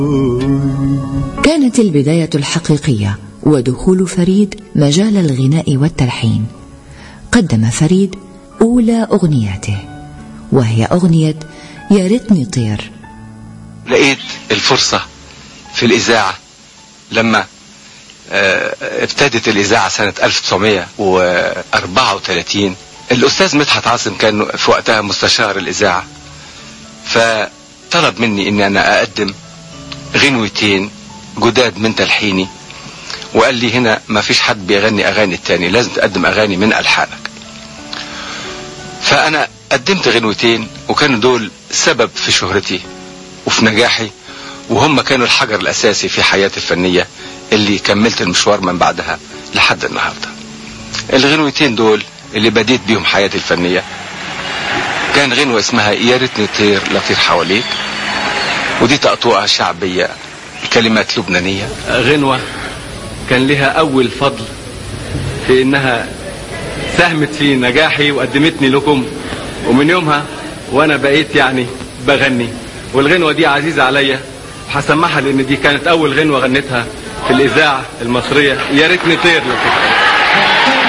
كانت البداية الحقيقية ودخول فريد مجال الغناء والتلحين قدم فريد أولى أغنياته وهي أغنية يا ريتني طير لقيت الفرصة في الإذاعة لما آه، ابتدت الإذاعة سنة 1934 الأستاذ مدحت عاصم كان في وقتها مستشار الإذاعة فطلب مني إني أنا أقدم غنوتين جداد من تلحيني وقال لي هنا ما فيش حد بيغني أغاني التاني لازم تقدم أغاني من ألحانك فأنا قدمت غنوتين وكانوا دول سبب في شهرتي وفي نجاحي وهم كانوا الحجر الأساسي في حياتي الفنية اللي كملت المشوار من بعدها لحد النهاردة الغنوتين دول اللي بديت بيهم حياتي الفنية كان غنوة اسمها يا ريتني طير لطير حواليك ودي تقطوعة شعبية كلمات لبنانية غنوة كان لها أول فضل في إنها ساهمت في نجاحي وقدمتني لكم ومن يومها وأنا بقيت يعني بغني والغنوة دي عزيزة عليا وهسمعها لأن دي كانت أول غنوة غنيتها في الإذاعة المصرية يا ريتني طير لطير